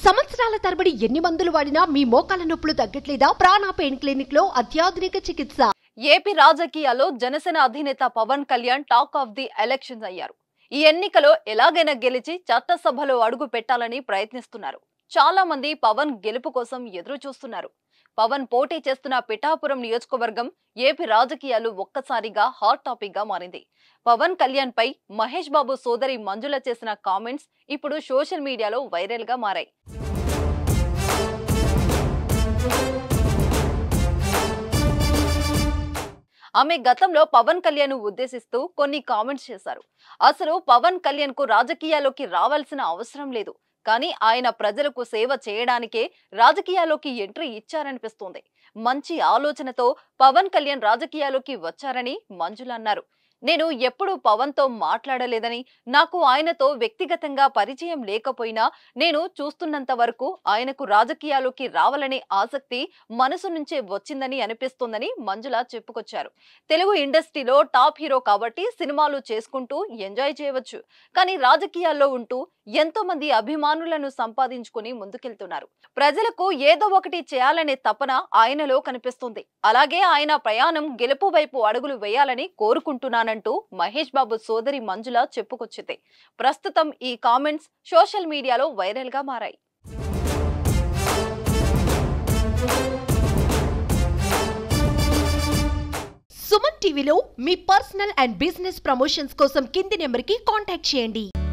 సంవత్సరాల తరబడి ఎన్ని మందులు వాడినా మీ మోకాల నొప్పులు తగ్గట్లేదా ప్రాణ పెయిన్ క్లినిక్ లో అత్యాధునిక చికిత్స ఏపీ రాజకీయాల్లో జనసేన అధినేత Pawan Kalyan talk of the elections అయ్యారు ఈ ఎన్నికలో ఎలాగైనా గెలిచి చట్టసభలో అడుగు పెట్టాలని ప్రయత్నిస్తున్నారు చాలా మంది పవన్ గెలుపు కోసం ఎదురు చూస్తున్నారు పవన్ పోటీ చేస్తున్న పిఠాపురం నియోజకవర్గం ఏపీ రాజకీయాలు ఒక్కసారిగా హాట్ టాపిక్ గా మారింది పవన్ కళ్యాణ్ పై మహేష్ బాబు సోదరి మంజుల చేసిన కామెంట్స్ ఇప్పుడు సోషల్ మీడియాలో వైరల్ గా మారాయి ఆమె గతంలో పవన్ కళ్యాణ్ ఉద్దేశిస్తూ కొన్ని కామెంట్స్ చేశారు అసలు పవన్ కళ్యాణ్ కు రాజకీయాల్లోకి రావాల్సిన అవసరం లేదు కానీ ఆయన ప్రజలకు సేవ చేయడానికే రాజకీయాల్లోకి ఎంట్రీ ఇచ్చారనిపిస్తోంది మంచి ఆలోచనతో పవన్ కళ్యాణ్ రాజకీయాల్లోకి వచ్చారని మంజుల అన్నారు నేను ఎప్పుడూ పవన్ తో మాట్లాడలేదని నాకు ఆయనతో వ్యక్తిగతంగా పరిచయం లేకపోయినా నేను చూస్తున్నంత వరకు ఆయనకు రాజకీయాల్లోకి రావాలనే ఆసక్తి మనసు నుంచే వచ్చిందని అనిపిస్తోందని మంజుల చెప్పుకొచ్చారు తెలుగు ఇండస్ట్రీలో టాప్ హీరో కాబట్టి సినిమాలు చేసుకుంటూ ఎంజాయ్ చేయవచ్చు కానీ రాజకీయాల్లో ఉంటూ ఎంతో మంది అభిమానులను సంపాదించుకుని ముందుకెళ్తున్నారు ప్రజలకు ఏదో ఒకటి చేయాలనే తపన ఆయనలో కనిపిస్తుంది అలాగే ఆయన ప్రయాణం గెలుపు వైపు అడుగులు వేయాలని కోరుకుంటున్నానంటూ మహేష్ బాబు సోదరి మంజుల చెప్పుకొచ్చింది ప్రస్తుతం ఈ కామెంట్స్ సోషల్ మీడియాలో వైరల్ గా మారాయి సుమన్ టీవీలో మీ పర్సనల్ అండ్ బిజినెస్ ప్రమోషన్స్ కోసం కింది నెంబర్ కి కాంటాక్ట్ చేయండి